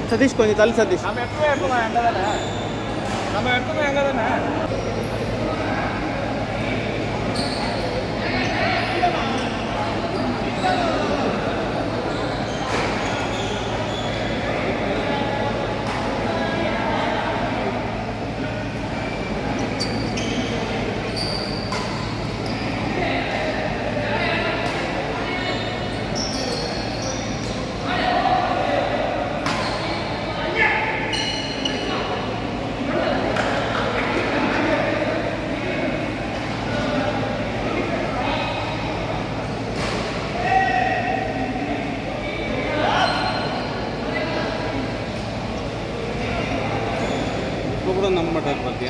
சதீஷ் கொஞ்சம் தள்ளி சதீஷ் நம்ம எப்பவுமே இருக்கோம் எங்கே தானே நம்ம எப்பவுமே எங்கே தானே இப்போ கூட நம்ப மாட்டார் பார்த்தியா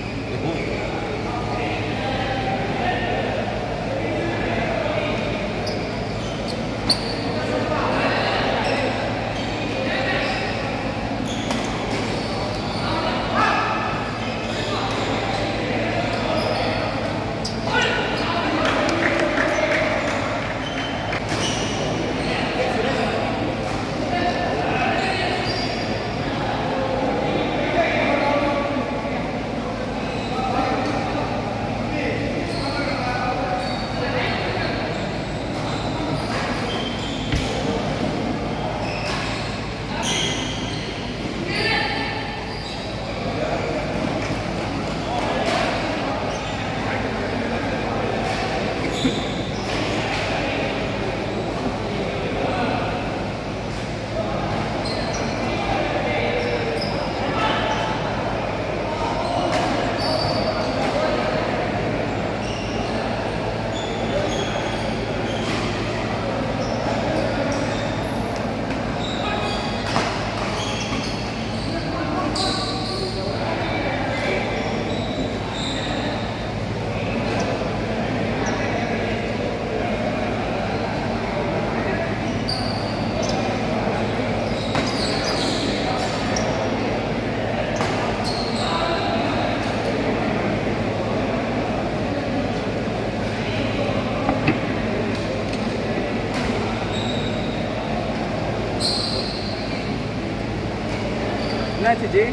என்னாச்சு ஜி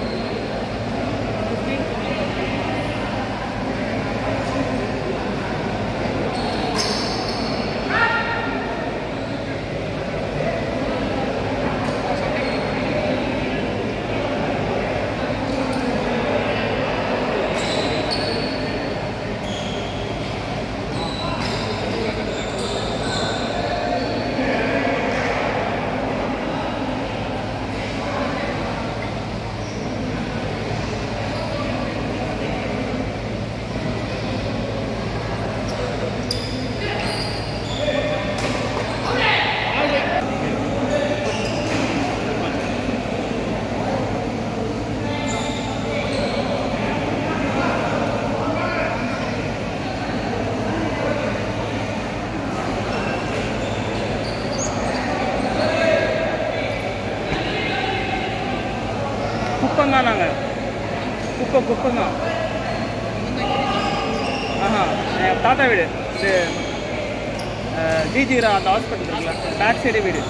குப்பம் தான் நாங்கள் குப்பம் குப்பம் தான் ஆஹா என் தாத்தா வீடு இது ஜிஜிரா அந்த ஹாஸ்பிட்டல் இருக்குல்ல பேக் சைடு வீடு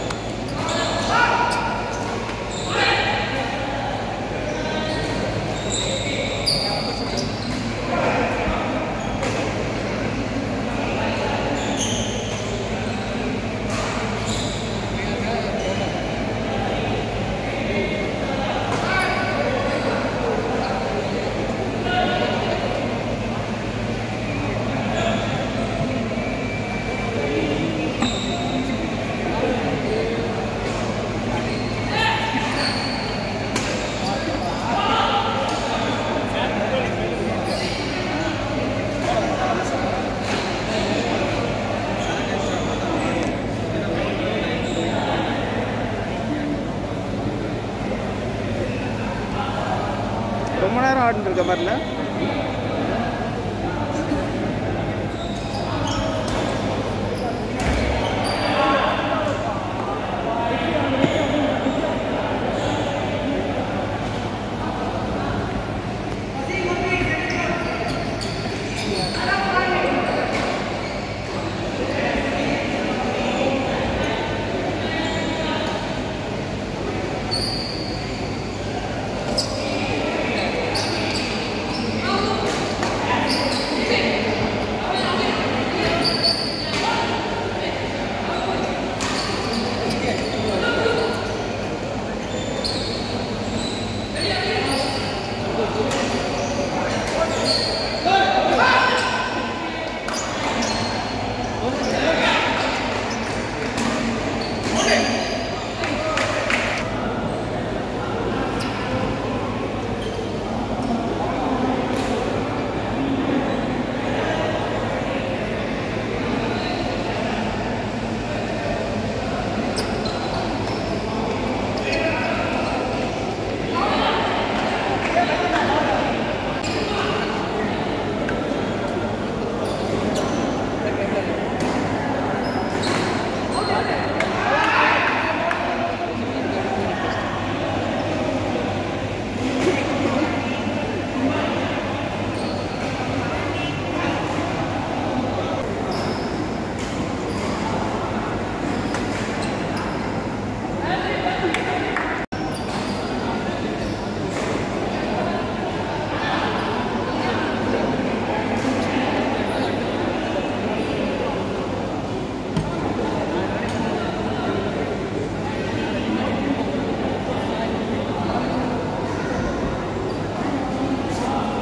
ரொம்ப நேரம் ஆடிட்டு இருக்க மாதிரில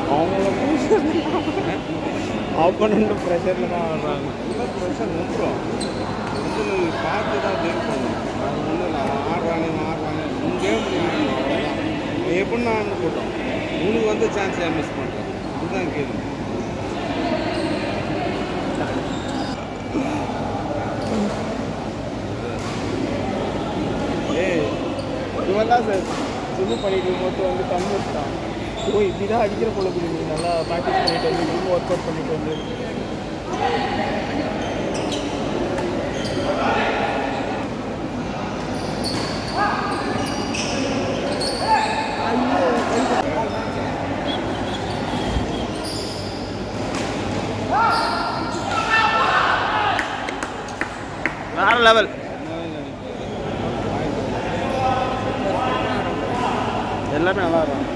அவங்கள ஆப்போனண்ட் ப்ரெஷரில் தான் ஆடுறாங்க இல்லை ப்ரெஷர் வந்துடும் வந்து நீ பார்த்து தான் டேக் பண்ணணும் அது ஒன்றும் இல்லை அவன் ஆடுறானே இவன் ஆடுறானே இங்கே முடியும் அவ்வளோதான் எப்படி நான் போட்டோம் உனக்கு வந்து சான்ஸ் ஏன் மிஸ் பண்ணுறேன் இதுதான் கேள்வி ஏய் இவன் தான் சார் ஜிம்மு பண்ணிட்டு இருக்கும்போது வந்து கண் வச்சுட்டான் ஓ இப்படி தான் அடிக்கிற போல இருக்குது நீ நல்லா ப்ராக்டிஸ் பண்ணிட்டு வந்து ஜிம் ஒர்க் அவுட் பண்ணிட்டு வந்து வேற லெவல் எல்லாமே நல்லா இருக்கும்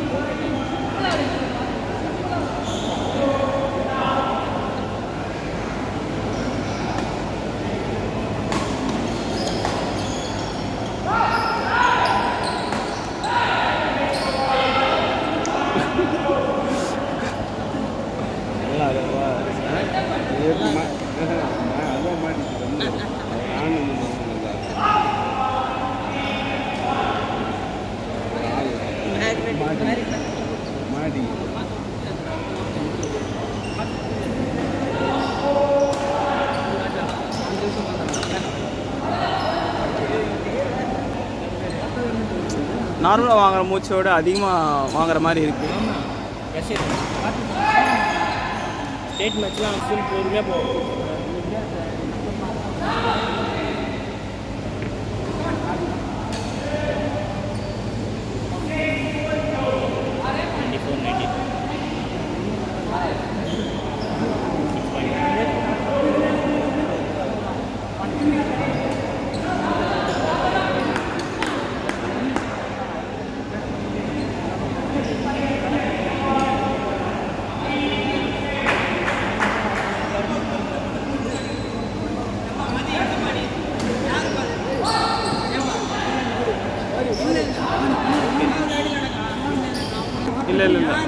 நல்லா இருக்குவா அதான் மாட்டிக்கிட்டு நானும் மாடி நார்மலாக வாங்குற மூச்சோட அதிகமாக வாங்குற மாதிரி இருக்குது ஸ்டேட் மேட்ச்லாம் ஃபுல் பொறுமையாக போகும் இல்லை இல்லை இல்லை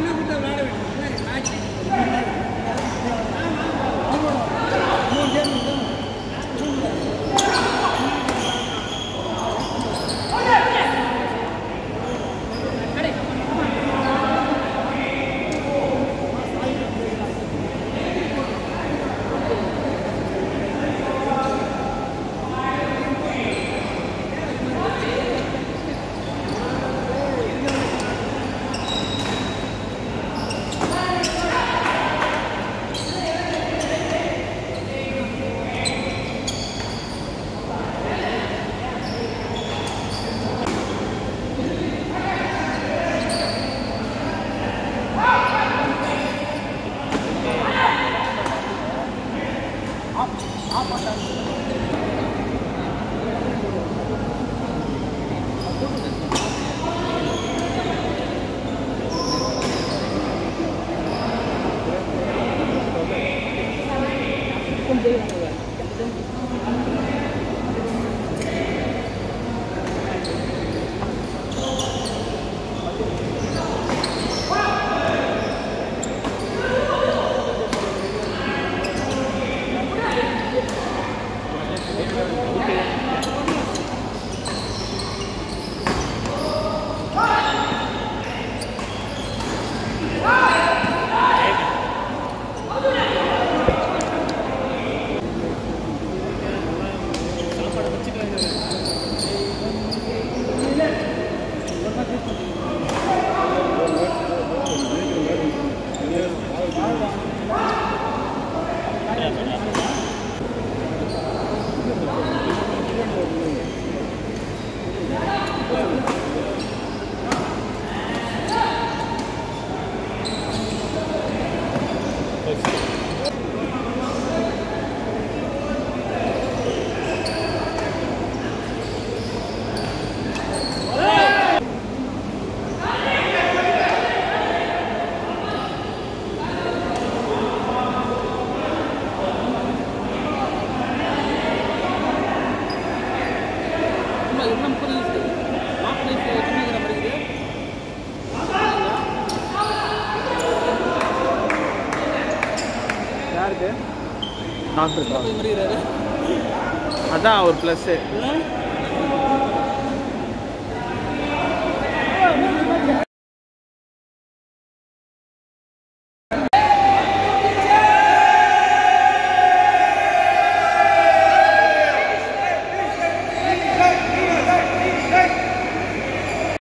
டாக்டர் சின்ன பையன் மாதிரி இருக்கிறாரு அதான் ஒரு ப்ளஸ்ஸு ஆ?